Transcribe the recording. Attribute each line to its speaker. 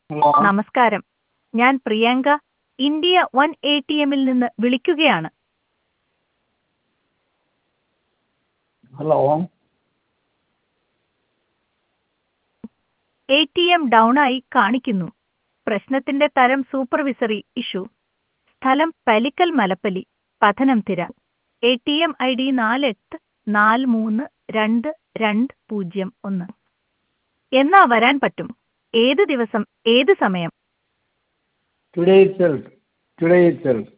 Speaker 1: hello
Speaker 2: നമസ്കാരം ഞാൻ Priyanka India one A T എമ്മിൽ നിന്ന് വിളിക്കുകയാണ്
Speaker 1: hello
Speaker 2: A T M down ആയി കാണിക്കുന്നു പ്രശ്നത്തിന്റെ തരം സൂപ്പർവിസറി ഇഷ്യൂ സ്ഥലം Pallickal Mallapally Pathanamthitta A T M I D നാല് എട്ട് നാല് മൂന്ന് രണ്ട് രണ്ട് പൂജ്യം ഒന്ന് എന്നാ വരാൻ പറ്റും ഏത് ദിവസം ഏത് സമയം
Speaker 1: today itself today it self